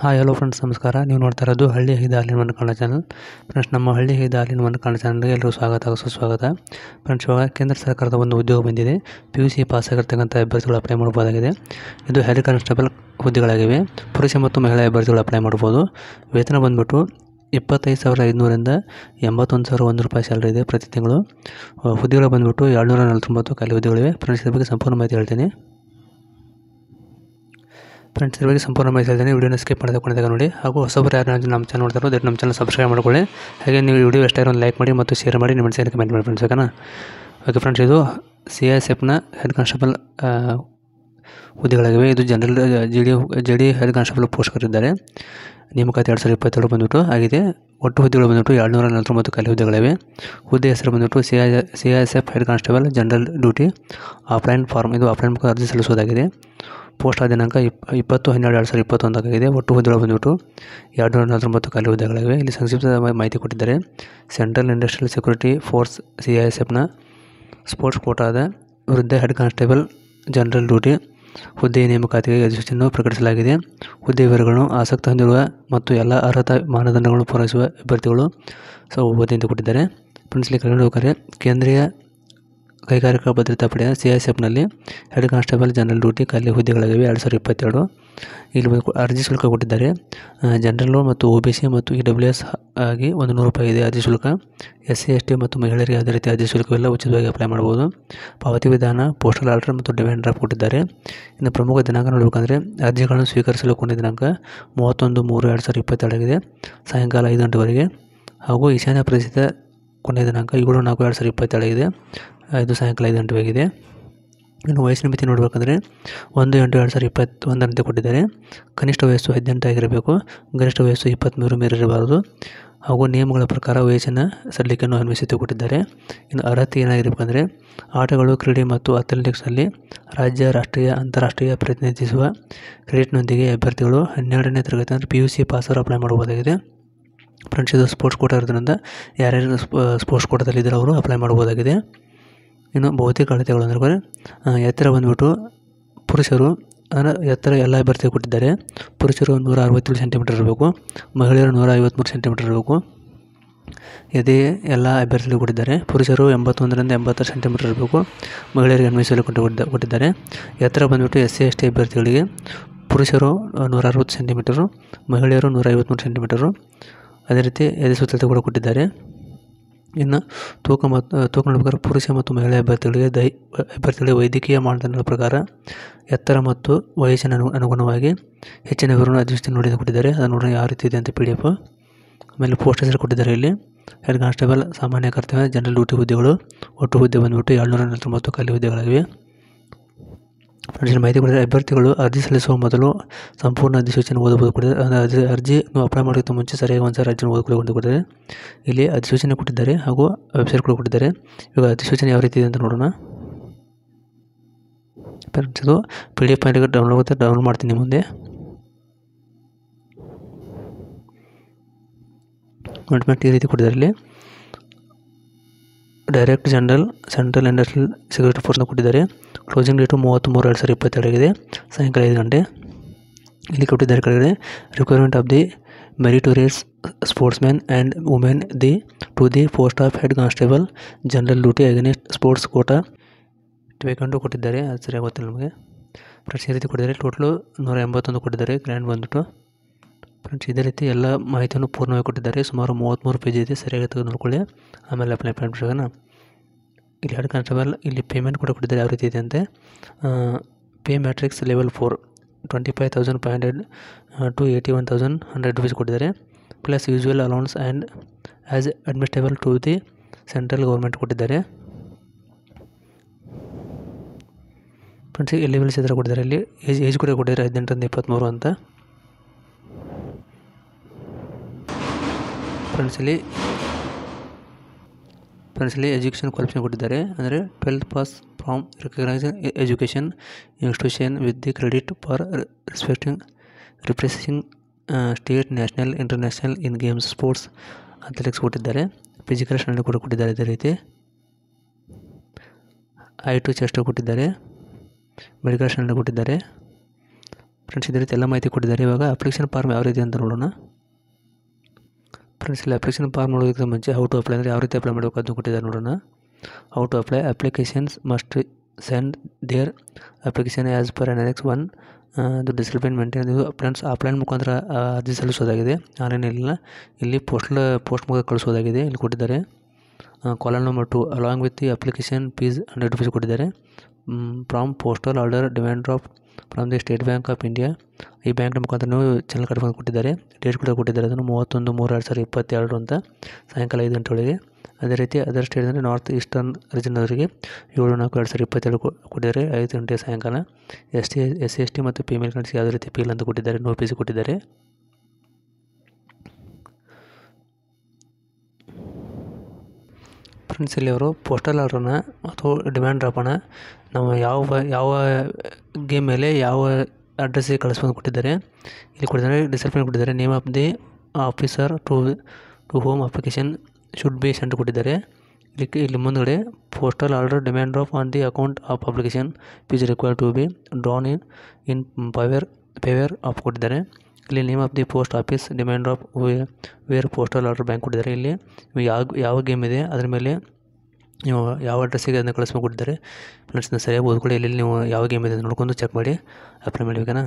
hi hello friends ನಮಸ್ಕಾರ ನೀವು ನೋಡ್ತಾ ಇರೋದು ಹಳ್ಳಿ ಹೈದ ಹಾಲಿನ ಒಂದು ಕನ್ನಡ ಚಾನಲ್ ಫ್ರೆಂಡ್ಸ್ ನಮ್ಮ ಹಳ್ಳಿ ಹೈದ ಹಾಲಿನ ಒಂದು ಕನ್ನಡ ಚಾನಲ್ಗೆ ಎಲ್ಲರೂ ಸ್ವಾಗತ ಹಾಗೂ ಸುಸ್ವಾಗತ ಫ್ರೆಂಡ್ಸ್ ಇವಾಗ ಕೇಂದ್ರ ಸರ್ಕಾರದ ಒಂದು ಉದ್ಯೋಗ ಬಂದಿದೆ ಪಿ ಯು ಸಿ ಪಾಸ್ ಆಗಿರ್ತಕ್ಕಂಥ ಅಭ್ಯರ್ಥಿಗಳು ಅಪ್ಲೈ ಮಾಡ್ಬೋದಾಗಿದೆ ಇದು ಹೆಡ್ ಕಾನ್ಸ್ಟೇಬಲ್ ಹುದ್ದೆಗಳಾಗಿವೆ ಪುರುಷ ಮತ್ತು ಮಹಿಳಾ ಅಭ್ಯರ್ಥಿಗಳು ಅಪ್ಲೈ ಮಾಡ್ಬೋದು ವೇತನ ಬಂದ್ಬಿಟ್ಟು ಇಪ್ಪತ್ತೈದು ಸಾವಿರದ ಐದುನೂರಿಂದ ಎಂಬತ್ತೊಂದು ಸಾವಿರ ಒಂದು ರೂಪಾಯಿ ಸ್ಯಾಲ್ರಿ ಇದೆ ಪ್ರತಿ ತಿಂಗಳು ಆ, ಹುದ್ದೆಗಳು ಬಂದ್ಬಿಟ್ಟು ಏಳ್ನೂರ ನಲವತ್ತೊಂಬತ್ತು ಖಾಲಿ ಹುದ್ದೆಗಳಿವೆ ಫ್ರೆಂಡ್ಸ್ ಇದ್ರ ಬಗ್ಗೆ ಸಂಪೂರ್ಣ ಮಾಹಿತಿ ಹೇಳ್ತೀನಿ ಫ್ರೆಂಡ್ಸ್ ಇದ್ರ ಬಗ್ಗೆ ಸಂಪೂರ್ಣ ಮಾಹಿತಿ ಹೇಳ್ತೀನಿ ವಿಡಿಯೋನ ಸ್ಕಿಪ್ ಮಾಡದೆ ಕೊನೆದಾಗ ನೋಡಿ ಹಾಗೂ ಹೊಸಬರು ಯಾರು ನಮ್ಮ ಚಾನಲ್ ನೋಡ್ತಾರೋ ದಯವಿಟ್ಟು ನಮ್ಮ ಚಾನಲ್ ಸಬ್ಸ್ಕ್ರೈಬ್ ಮಾಡ್ಕೊಳ್ಳಿ ಹಾಗೆ ನೀವು ವಿಡಿಯೋ ಎಷ್ಟೇ ಒಂದು ಲೈಕ್ ಮಾಡಿ ಮತ್ತು ಶೇರ್ ಮಾಡಿ ನಿಮ್ಮ ಸೈಡ್ ಕಮೆಂಟ್ ಮಾಡಿ ಫ್ರೆಂಡ್ಸ್ ಓಕೆನಾ ಓಕೆ ಫ್ರೆಂಡ್ಸ್ ಇದು ಸಿ ಎಸ್ ಎಫ್ನ ಹೆಡ್ ಕಾನ್ಸ್ಟೇಬಲ್ ಹುದ್ದೆಗಳಾಗಿವೆ ಇದು general G D J D head constable post ಕರೆದಿದ್ದಾರೆ ನೇಮಕಾತಿ ಎರಡು ಸಾವಿರದ ಇಪ್ಪತ್ತೆರಡು ಬಂದ್ಬಿಟ್ಟು ಆಗಿದೆ ಒಟ್ಟು ಹುದ್ದೆಗಳು ಬಂದ್ಬಿಟ್ಟು ಏಳ್ನೂರ ನಲವತ್ತೊಂಬತ್ತು ಖಾಲಿ ಹುದ್ದೆಗಳಿವೆ ಹುದ್ದೆ ಹೆಸರು ಬಂದ್ಬಿಟ್ಟು C I C I S F head constable general duty offline form ಇದು ಆಫ್ಲೈನ್ ಮುಖ ಅರ್ಜಿ ಸಲ್ಲಿಸೋದಾಗಿದೆ ಪೋಸ್ಟ್ ಆದ ದಿನಾಂಕ ಇಪ್ ಇಪ್ಪತ್ತು ಹನ್ನೆರಡು ಎರಡು ಸಾವಿರದ ಇಪ್ಪತ್ತೊಂದಾಗಿದೆ ಒಟ್ಟು ಹುದ್ದೆಗಳು ಬಂದ್ಬಿಟ್ಟು ಎರಡು ನೂರ ನಲವತ್ತೊಂಬತ್ತು ಖಾಲಿ ಹುದ್ದೆಗಳಿವೆ ಇಲ್ಲಿ ಸಂಕ್ಷಿಪ್ತ ಮಾಹಿತಿ ಕೊಟ್ಟಿದ್ದಾರೆ central industrial security force C I S ಎಫ್ನ ಸ್ಪೋರ್ಟ್ಸ್ ಕೋಟಾದ ವಿರುದ್ಧ ಹೆಡ್ ಕಾನ್ಸ್ಟೇಬಲ್ ಜನರಲ್ ಡ್ಯೂಟಿ ಹುದ್ದೆ ನೇಮಕಾತಿಗೆ ಅಧಿಸೂಚನೆಯನ್ನು ಪ್ರಕಟಿಸಲಾಗಿದೆ ಹುದ್ದೆ ವಿವರಗಳನ್ನು ಆಸಕ್ತಿ ಹೊಂದಿರುವ ಮತ್ತು ಎಲ್ಲ ಅರ್ಹತಾ ಮಾನದಂಡಗಳನ್ನು ಪೂರೈಸುವ ಅಭ್ಯರ್ಥಿಗಳು ಸೊ ಹುದ್ದೆ ಅಂತ ಕೊಟ್ಟಿದ್ದಾರೆ ಫ್ರೆಂಡ್ಸ್ ಇಲ್ಲಿ ಕೆಳಗಡೆ ಹೋಗ್ತಾರೆ ಕೇಂದ್ರೀಯ ಕೈಗಾರಿಕಾ ಭದ್ರತಾ ಪಡೆಯ ಸಿ ಎಸ್ ಎಫ್ನಲ್ಲಿ ಹೆಡ್ ಕಾನ್ಸ್ಟೇಬಲ್ ಜನರಲ್ ಡ್ಯೂಟಿ ಖಾಲಿ ಹುದ್ದೆಗಳಾಗಿವೆ ಎರಡು ಸಾವಿರದ ಇಪ್ಪತ್ತೆರಡು ಇಲ್ಲಿ ಬಂದು ಅರ್ಜಿ ಶುಲ್ಕ ಕೊಟ್ಟಿದ್ದಾರೆ ಜನರಲ್ಲು ಮತ್ತು ಒ ಬಿ ಸಿ ಮತ್ತು ಇ ಡಬ್ಲ್ಯೂ ಎಸ್ ಆಗಿ ಒಂದು ನೂರು ರೂಪಾಯಿ ಇದೆ ಅರ್ಜಿ ಶುಲ್ಕ ಎಸ್ ಸಿ ಎಸ್ ಟಿ ಮತ್ತು ಮಹಿಳೆಯರಿಗೆ ಯಾವುದೇ ರೀತಿ ಅರ್ಜಿ ಶುಲ್ಕವೆಲ್ಲ ಉಚಿತವಾಗಿ ಅಪ್ಲೈ ಮಾಡ್ಬೋದು ಪಾವತಿ ವಿಧಾನ ಪೋಸ್ಟಲ್ ಆರ್ಡರ್ ಮತ್ತು ಡಿಮ್ಯಾಂಡ್ ಡ್ರಾಫ್ಟ್ ಕೊಟ್ಟಿದ್ದಾರೆ ಇನ್ನು ಪ್ರಮುಖ ದಿನಾಂಕ ನೋಡಬೇಕಂದ್ರೆ ಅರ್ಜಿಗಳನ್ನು ಸ್ವೀಕರಿಸಲು ಕೊನೆಯ ದಿನಾಂಕ ಮೂವತ್ತೊಂದು ಮೂರು ಎರಡು ಸಾವಿರದ ಇಪ್ಪತ್ತೆರಡಾಗಿದೆ ಸಾಯಂಕಾಲ ಐದು ಗಂಟೆವರೆಗೆ ಹಾಗೂ ಈಶಾನ್ಯ ಪ್ರದೇಶದ ಕೊನೆಯ ದಿನಾಂಕ ಏಳು ನಾಲ್ಕು ಎರಡು ಸಾವಿರದ ಇಪ್ಪತ್ತೆರಡಾಗಿದೆ ಇದು ಸಾಯಂಕಾಲ ಐದು ಗಂಟೆವರೆಗಿದೆ ಇನ್ನು ವಯಸ್ಸಿನ ಮಿತಿ ನೋಡಬೇಕಂದ್ರೆ ಒಂದು ಎಂಟು ಎರಡು ಸಾವಿರದ ಇಪ್ಪತ್ತೊಂದರಂತೆ ಕೊಟ್ಟಿದ್ದಾರೆ ಕನಿಷ್ಠ ವಯಸ್ಸು ಹದಿನೆಂಟು ಆಗಿರಬೇಕು ಗರಿಷ್ಠ ವಯಸ್ಸು ಇಪ್ಪತ್ತ್ಮೂರು ಮೀರಿರಬಾರದು ಹಾಗೂ ನಿಯಮಗಳ ಪ್ರಕಾರ ವಯಸ್ಸಿನ ಸಡಿಲಿಕೆಯನ್ನು ಅನ್ವಯಿಸಿ ಕೊಟ್ಟಿದ್ದಾರೆ ಇನ್ನು ಅರ್ಹತೆ ಏನಾಗಿರಬೇಕಂದ್ರೆ ಆಟಗಳು ಕ್ರೀಡೆ ಮತ್ತು ಅಥ್ಲೆಟಿಕ್ಸಲ್ಲಿ ರಾಜ್ಯ ರಾಷ್ಟ್ರೀಯ ಅಂತಾರಾಷ್ಟ್ರೀಯ ಪ್ರತಿನಿಧಿಸುವ ಕ್ರೆಡಿಟ್ನೊಂದಿಗೆ ಅಭ್ಯರ್ಥಿಗಳು ಹನ್ನೆರಡನೇ ತರಗತಿ ಅಂದರೆ ಪಿ ಯು ಸಿ ಪಾಸರು ಅಪ್ಲೈ ಮಾಡಬಹುದಾಗಿದೆ ಫ್ರೆಂಡ್ಸ್ ಇದು ಸ್ಪೋರ್ಟ್ಸ್ ಕೋಟ ಇರೋದ್ರಿಂದ ಯಾರ್ಯಾರು ಸ್ಪೋರ್ಟ್ಸ್ ಕೋಟದಲ್ಲಿ ಇದ್ದಾರೆ ಅವರು ಅಪ್ಲೈ ಮಾಡ್ಬೋದಾಗಿದೆ ಇನ್ನು ಭೌತಿಕ ಅಳತೆಗಳು ಅಂದರೆ ಆ, ಎತ್ತರ ಬಂದ್ಬಿಟ್ಟು ಪುರುಷರು ಅಂದರೆ ಎತ್ತರ ಎಲ್ಲ ಅಭ್ಯರ್ಥಿ ಕೊಟ್ಟಿದ್ದಾರೆ ಪುರುಷರು ನೂರ ಅರವತ್ತೇಳು ಸೆಂಟಿಮೀಟರ್ ಇರಬೇಕು ಮಹಿಳೆಯರು ನೂರ ಐವತ್ತ್ಮೂರು ಸೆಂಟಿಮೀಟರ್ ಇರಬೇಕು ಇದೇ ಎಲ್ಲ ಅಭ್ಯರ್ಥಿಗಳು ಕೊಟ್ಟಿದ್ದಾರೆ ಪುರುಷರು ಎಂಬತ್ತೊಂದರಿಂದ ಎಂಬತ್ತಾರು ಸೆಂಟಿಮೀಟರ್ ಇರಬೇಕು ಮಹಿಳೆಯರಿಗೆ ಅನ್ವಯಿಸಲು ಕೊಟ್ಟು ಕೊಟ್ಟಿದ್ದ- ಕೊಟ್ಟಿದ್ದಾರೆ ಎತ್ತರ ಬಂದ್ಬಿಟ್ಟು ಎಸ್ ಸಿ ಎಸ್ ಟಿ ಅಭ್ಯರ್ಥಿಗಳಿಗೆ ಪುರುಷರು ಆ, ನೂರ ಅರವತ್ತು ಸೆಂಟಿಮೀಟರು ಮಹಿಳೆಯರು ನೂರ ಐವತ್ತ್ಮೂರು ಸೆಂಟಿಮೀಟರು ಅದೇ ರೀತಿ ಎದೆ ಸುತ್ತಳತೆ ಕೂಡ ಕೊಟ್ಟಿದ್ದಾರೆ ಇನ್ನು ತೂಕ ಮತ್ತು ತೂಕ ನೋಡ್ಬೇಕಾದ್ರೆ ಪುರುಷ ಮತ್ತು ಮಹಿಳಾ ಅಭ್ಯರ್ಥಿಗಳಿಗೆ ದೈ ಅಭ್ಯರ್ಥಿಗಳಿಗೆ ವೈದ್ಯಕೀಯ ಮಾನದಂಡಗಳ ಪ್ರಕಾರ ಎತ್ತರ ಮತ್ತು ವಯಸ್ಸಿನ ಅನು ಅನುಗುಣವಾಗಿ ಹೆಚ್ಚಿನ ವಿವರವನ್ನು ಅಧಿಸೂಚನೆ ನೋಡಿ ಕೊಟ್ಟಿದ್ದಾರೆ ಅದನ್ನು ನೋಡೋಣ ಯಾವ ರೀತಿ ಇದೆ ಅಂತ ಪಿ ಡಿ ಎಫ್ ಆಮೇಲೆ ಪೋಸ್ಟ್ ಹೆಸರು ಕೊಟ್ಟಿದ್ದಾರೆ ಇಲ್ಲಿ ಹೆಡ್ ಕಾನ್ಸ್ಟೇಬಲ್ ಸಾಮಾನ್ಯ ಕರ್ತವ್ಯ ಜನರಲ್ ಡ್ಯೂಟಿ ಹುದ್ದೆಗಳು ಒಟ್ಟು ಹುದ್ದೆ ಬಂದ್ಬಿಟ್ಟು ಏಳ್ನೂರ ನಲವತ್ತೊಂಬತ್ತು ಖಾಲಿ ಹುದ್ದೆಗಳಾಗಿವೆ ಫ್ರೆಂಡ್ಸ್ ಇಲ್ಲಿ ಮಾಹಿತಿ ಕೊಡಿದರೆ ಅಭ್ಯರ್ಥಿಗಳು ಅರ್ಜಿ ಸಲ್ಲಿಸುವ ಮೊದಲು ಸಂಪೂರ್ಣ ಅಧಿಸೂಚನೆ ಓದಬಹುದು ಕೊಟ್ಟಿದ್ದಾರೆ ಅಂದರೆ ಅರ್ಜಿ ಅರ್ಜಿ ನೀವು ಅಪ್ಲೈ ಮಾಡೋದಕ್ಕಿಂತ ಮುಂಚೆ ಸರಿಯಾಗಿ ಒಂದು ಸಾರಿ ಅರ್ಜಿನ ಓದ್ಕೊಳ್ಳಿ ಕೊಟ್ಟಿದ್ದಾರೆ ಇಲ್ಲಿ ಅಧಿಸೂಚನೆ ಕೊಟ್ಟಿದ್ದಾರೆ ಹಾಗೂ ವೆಬ್ಸೈಟ್ ಕೂಡ ಕೊಟ್ಟಿದ್ದಾರೆ ಇವಾಗ ಅಧಿಸೂಚನೆ ಯಾವ ರೀತಿ ಇದೆ ಅಂತ ನೋಡೋಣ ಫ್ರೆಂಡ್ಸ್ ಇದು ಪಿ ಡಿ ಎಫ್ ಫೈಲಿಗೆ ಡೌನ್ಲೋಡ್ ಆಗುತ್ತೆ ಡೌನ್ಲೋಡ್ ಮಾಡ್ತೀನಿ ಮುಂದೆ ನೋಡ್ಬಿಟ್ಟು ಈ ರೀತಿ ಕೊಟ್ಟಿದ್ದಾರೆ ಇಲ್ಲಿ direct general central industrial security ಫೋರ್ಸ್ನ ಕೊಟ್ಟಿದ್ದಾರೆ ಕ್ಲೋಸಿಂಗ್ ಡೇಟು ಮೂವತ್ತು ಮೂರು ಎರಡು ಸಾವಿರದ ಇಪ್ಪತ್ತೆರಡಾಗಿದೆ ಸಾಯಂಕಾಲ ಐದು ಗಂಟೆ ಇಲ್ಲಿ ಕೊಟ್ಟಿದ್ದಾರೆ ಕೆಳಗಡೆ requirement of the meritorious sportsman and women the to the post of head constable general duty against sports quota ಬೇಕಂಡು ಕೊಟ್ಟಿದ್ದಾರೆ ಅದು ಸರಿಯಾಗಿ ಗೊತ್ತಿಲ್ಲ ನಮಗೆ ಫ್ರೆಂಡ್ಸ್ ಈ ರೀತಿ ಕೊಟ್ಟಿದ್ದಾರೆ ಟೋಟಲು ನೂರ ಎಂಬತ್ತೊಂದು ಕೊಟ್ಟಿದ್ದಾರೆ ಗ್ರ್ಯಾಂಡ್ ಬಂದ್ಬಿಟ್ಟು ಫ್ರೆಂಡ್ಸ್ ಇದೇ ರೀತಿ ಎಲ್ಲ ಮಾಹಿತಿಯನ್ನು ಪೂರ್ಣವಾಗಿ ಕೊಟ್ಟಿದ್ದಾರೆ ಸುಮಾರು ಮೂವತ್ತ್ಮೂರು ಪೇಜ್ ಇದೆ ಸರಿಯಾಗಿ ತೆಗೆದು ನೋಡ್ಕೊಳ್ಳಿ ಆಮೇಲೆ ಅಪ್ಲೈ ಫ್ರೆಂಡ್ಸ್ ಇಲ್ಲಿ ಹೆಡ್ ಕಾನ್ಸ್ಟೇಬಲ್ ಇಲ್ಲಿ ಪೇಮೆಂಟ್ ಕೂಡ ಕೊಟ್ಟಿದ್ದಾರೆ ಯಾವ ರೀತಿ ಇದೆ ಅಂತೆ pay matrix level four twenty five thousand five hundred to eighty one thousand hundred rupees ಕೊಟ್ಟಿದ್ದಾರೆ plus usual allowance and as admissible to the central government ಕೊಟ್ಟಿದ್ದಾರೆ ಫ್ರೆಂಡ್ಸ್ ಎಲಿಜಿಬಲ್ಸ್ ಈ ಥರ ಕೊಟ್ಟಿದ್ದಾರೆ ಇಲ್ಲಿ ಏಜ್ ಏಜ್ ಕೂಡ ಕೊಟ್ಟಿದ್ದಾರೆ ಹದಿನೆಂಟರಿಂದ ಇಪ್ಪತ್ತ್ಮೂರು ಅಂತ ಫ್ರೆಂಡ್ಸ್ ಇಲ್ಲಿ ಫ್ರೆಂಡ್ಸ್ ಇಲ್ಲಿ ಎಜುಕೇಷನ್ ಕ್ವಾಲಿಫಿಕೇಷನ್ ಕೊಟ್ಟಿದ್ದಾರೆ ಅಂದರೆ twelfth pass from recognise education institution with the credit for respecting representing state national international in games sports athletics ಕೊಟ್ಟಿದ್ದಾರೆ ಫಿಸಿಕಲ್ ಸ್ಟ್ಯಾಂಡರ್ಡ್ ಕೂಡ ಕೊಟ್ಟಿದ್ದಾರೆ ಇದೇ ರೀತಿ ಐ ಟು ಚೆಸ್ಟ್ ಕೊಟ್ಟಿದ್ದಾರೆ ಮೆಡಿಕಲ್ ಸ್ಟ್ಯಾಂಡರ್ಡ್ ಕೊಟ್ಟಿದ್ದಾರೆ ಫ್ರೆಂಡ್ಸ್ ಇದೇ ರೀತಿ ಎಲ್ಲ ಮಾಹಿತಿ ಕೊಟ್ಟಿದ್ದಾರೆ ಇವಾಗ ಅಪ್ಲಿಕೇಶನ್ ಫಾರ್ಮ್ ಯಾವ ರೀತಿ ಅಂತ ನೋಡೋಣ ಫ್ರೆಂಡ್ಸ್ ಇಲ್ಲಿ ಅಪ್ಲಿಕೇಶನ್ ಫಾರ್ಮ್ ನೋಡೋದಕ್ಕೆ ಮುಂಚೆ ಹೌ ಟು ಅಪ್ಲೈ ಅಂದರೆ ಯಾವ ರೀತಿ ಅಪ್ಲೈ ಮಾಡಬೇಕು ಅದನ್ನು ಕೊಟ್ಟಿದ್ದಾರೆ ನೋಡೋಣ how to apply applications must send their application as per X one ಅದು ಡಿಸಿಪ್ಲಿನ್ ಮೇಂಟೈನ್ ಇದು ಫ್ರೆಂಡ್ಸ್ ಆಫ್ಲೈನ್ ಮುಖಾಂತರ ಆ, ಅರ್ಜಿ ಸಲ್ಲಿಸೋದಾಗಿದೆ ಆನ್ಲೈನ್ ಇಲ್ಲ ಇಲ್ಲಿ ಪೋಸ್ಟಲ್ ಪೋಸ್ಟ್ ಮುಖ ಕಳಿಸೋದಾಗಿದೆ ಇಲ್ಲಿ ಕೊಟ್ಟಿದ್ದಾರೆ column number two along with the application fees hundred rupees ಕೊಟ್ಟಿದ್ದಾರೆ from postal order demand draft from the state bank of India ಈ ಬ್ಯಾಂಕ್ನ ಮುಖಾಂತರ ನೀವು ಚಾನಲ್ ಕಾರ್ಡ್ ಕೊಟ್ಟಿದ್ದಾರೆ ಡೇಟ್ ಕೂಡ ಕೊಟ್ಟಿದ್ದಾರೆ ಅದನ್ನು ಮೂವತ್ತೊಂದು ಮೂರು ಎರಡು ಸಾವಿರದ ಇಪ್ಪತ್ತೆರಡು ಅಂತ ಸಾಯಂಕಾಲ ಐದು ಗಂಟೆ ಒಳಗೆ ಅದೇ ರೀತಿ ಅದರ್ ಸ್ಟೇಟ್ ಅಂದರೆ ನಾರ್ತ್ ಈಸ್ಟರ್ನ್ ರೀಜನ್ನವರಿಗೆ ಏಳು ನಾಲ್ಕು ಎರಡು ಸಾವಿರದ ಇಪ್ಪತ್ತೆರಡು ಕೊ- ಕೊಟ್ಟಿದ್ದಾರೆ ಐದು ಗಂಟೆ ಸಾಯಂಕಾಲ S T S C S T ಮತ್ತು ಫಿಮೇಲ್ ಕ್ಯಾಂಡಿಡೇಟ್ಸ್ ಯಾವುದೇ ರೀತಿ ಫೀಲ್ ಅಂತ ಕೊಟ್ಟಿದ್ದಾರೆ ನೋ ಫೀಸ್ ಕೊಟ್ಟಿದ್ದಾರೆ ಫ್ರೆಂಡ್ಸ್ ಇಲ್ಲಿ ಅವರು ಪೋಸ್ಟಲ್ ಆರ್ಡ್ರನ್ನ ಅಥವಾ ಡಿಮ್ಯಾಂಡ್ ಡ್ರಾಪನ್ನು ನಾವು ಯಾವ ಯಾವ ಗೇಮ್ ಮೇಲೆ ಯಾವ ಅಡ್ರೆಸ್ಸಿಗೆ ಕಳಿಸ್ಬೋದು ಕೊಟ್ಟಿದ್ದಾರೆ ಇಲ್ಲಿ ಕೊಟ್ಟಿದ್ದಾರೆ ಡಿಸಿಪ್ಲಿನ್ ಕೊಟ್ಟಿದ್ದಾರೆ name of the officer to to whom application should be sent ಕೊಟ್ಟಿದ್ದಾರೆ ಇಲ್ಲಿ ಇಲ್ಲಿ ಮುಂದ್ಗಡೆ postal order demand draft on the account of application fees require to be drawn in in ಪವೇರ್ ಪೇವೇರ್ ಆಫ್ ಕೊಟ್ಟಿದ್ದಾರೆ ಇಲ್ಲಿ name of the post office demand draft where postal order bank ಕೊಟ್ಟಿದ್ದಾರೆ ಇಲ್ಲಿ ನೀವು ಯಾವ ಯಾವ ಗೇಮ್ ಇದೆ ಅದ್ರ ಮೇಲೆ ನೀವು ಯಾವ ಅಡ್ರೆಸ್ಸಿಗೆ ಅದನ್ನು ಕಳಿಸ್ಬೇಕು ಕೊಟ್ಟಿದ್ದಾರೆ ಫ್ರೆಂಡ್ಸ್ ನೀವು ಸರಿಯಾಗಿ ಓದ್ಕೊಳ್ಳಿ ಎಲ್ಲಿ ನೀವು ಯಾವ ಗೇಮ್ ಇದೆ ಅಂತ ನೋಡ್ಕೊಂಡು ಚೆಕ್ ಮಾಡಿ ಅಪ್ಲೈ ಮಾಡಿ ಓಕೆನಾ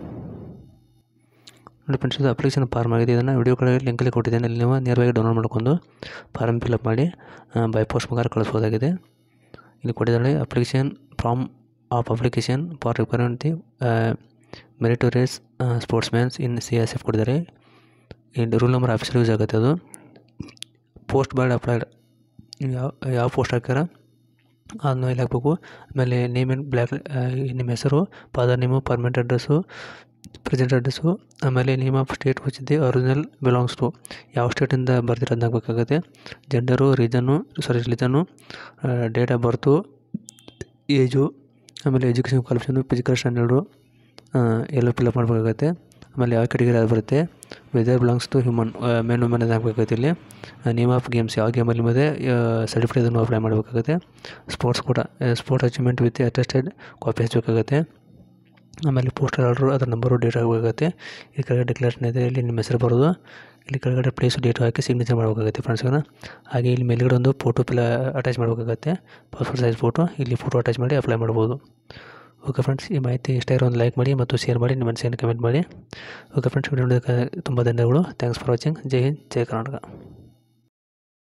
ನೋಡಿ ಫ್ರೆಂಡ್ಸ್ ಇದು ಅಪ್ಲಿಕೇಶನ್ ಫಾರ್ಮ್ ಆಗಿದೆ ಇದನ್ನು ವಿಡಿಯೋ ಕಡೆ ಲಿಂಕಲ್ಲಿ ಕೊಟ್ಟಿದ್ದೇನೆ ಅಲ್ಲಿ ನೀವು ನೇರವಾಗಿ ಡೌನ್ಲೋಡ್ ಮಾಡ್ಕೊಂಡು ಫಾರ್ಮ್ ಫಿಲಪ್ ಮಾಡಿ ಬೈ ಪೋಸ್ಟ್ ಮುಖಾಂತರ ಕಳಿಸ್ಬೋದಾಗಿದೆ ಇಲ್ಲಿ ಕೊಟ್ಟಿದ್ದಾರೆ application from of application for requirement the meritorious sportsmen in C S F ಕೊಟ್ಟಿದ್ದಾರೆ ಇಲ್ಲಿ ರೂಲ್ ನಂಬರ್ ಆಫೀಸಲ್ಲಿ ಯೂಸ್ ಆಗುತ್ತೆ ಅದು ಪೋಸ್ಟ್ ಬಾರ್ಡ್ ಅಪ್ಲೈಡ್ ಯಾವ ಯಾವ ಪೋಸ್ಟ್ ಹಾಕ್ಯಾರ ಅದನ್ನ ಇಲ್ಲಿ ಹಾಕಬೇಕು ಆಮೇಲೆ ನೇಮ್ ಆ್ಯಂಡ್ ಬ್ಲ್ಯಾಕ್ ನಿಮ್ಮ ಹೆಸರು father name permanent address present address ಆಮೇಲೆ name of state which the original belongs to ಯಾವ ಸ್ಟೇಟಿಂದ ಬರ್ದಿರೋದನ್ನ ಹಾಕಬೇಕಾಗುತ್ತೆ gender region sorry religion date of birth age ಆಮೇಲೆ ಎಜುಕೇಷನ್ ಕ್ವಾಲಿಫಿಕೇಷನು ಫಿಸಿಕಲ್ ಸ್ಟ್ಯಾಂಡರ್ಡು ಎಲ್ಲ ಫಿಲಪ್ ಮಾಡಬೇಕಾಗತ್ತೆ ಆಮೇಲೆ ಯಾವ ಕೆಟಗರಿ ಅದು ಬರುತ್ತೆ whether belongs to human men women ಅದು ಹಾಕಬೇಕಾಗುತ್ತೆ ಇಲ್ಲಿ ನೇಮ್ ಆಫ್ ಗೇಮ್ಸ್ ಯಾವ ಗೇಮಲ್ಲಿ ನಿಮ್ಮದೇ ಸರ್ಟಿಫಿಕೇಟ್ ಅದನ್ನು ಅಪ್ಲೈ ಮಾಡಬೇಕಾಗುತ್ತೆ ಸ್ಪೋರ್ಟ್ಸ್ ಕೂಡ sports achievement with attested copy ಹಚ್ಚಬೇಕಾಗುತ್ತೆ ಆಮೇಲೆ ಪೋಸ್ಟಲ್ ಆರ್ಡ್ರು ಅದರ ನಂಬರು ಡೇಟ್ ಆಗಬೇಕಾಗುತ್ತೆ ಈ ಕೆಳಗಡೆ ಡಿಕ್ಲರೇಷನ್ ಇದೆ ಇಲ್ಲಿ ನಿಮ್ಮ ಹೆಸರು ಬರೋದು ಇಲ್ಲಿ ಕೆಳಗಡೆ ಪ್ಲೇಸು ಡೇಟು ಹಾಕಿ ಸಿಗ್ನೇಚರ್ ಮಾಡಬೇಕಾಗುತ್ತೆ ಫ್ರೆಂಡ್ಸ್ಗಳನ್ನ ಹಾಗೆ ಇಲ್ಲಿ ಮೇಲ್ಗಡೆ ಒಂದು ಫೋಟೋ ಪಿಲ ಅಟ್ಯಾಚ್ ಮಾಡಬೇಕಾಗುತ್ತೆ ಪಾಸ್ಪೋರ್ಟ್ ಸೈಜ್ ಫೋಟೋ ಇಲ್ಲಿ ಫೋಟೋ ಅಟ್ಯಾಚ್ ಮಾಡಿ ಅಪ್ಲೈ ಮಾಡ್ಬೋದು ಓಕೆ ಫ್ರೆಂಡ್ಸ್ ಈ ಮಾಹಿತಿ ಇಷ್ಟ ಇರೋ ಒಂದು ಲೈಕ್ ಮಾಡಿ ಮತ್ತು ಶೇರ್ ಮಾಡಿ ನಿಮ್ಮ ಮನಸ್ಸಿನ ಕಮೆಂಟ್ ಮಾಡಿ ಓಕೆ ಫ್ರೆಂಡ್ಸ್ ವಿಡಿಯೋ ನೋಡೋದಕ್ಕೆ ತುಂಬ ಧನ್ಯವಾದಗಳು ಥ್ಯಾಂಕ್ಸ್ ಫಾರ್ ವಾಚಿಂಗ್ ಜೈ ಹಿಂದ್ ಜೈ ಕರ್ನಾಟಕ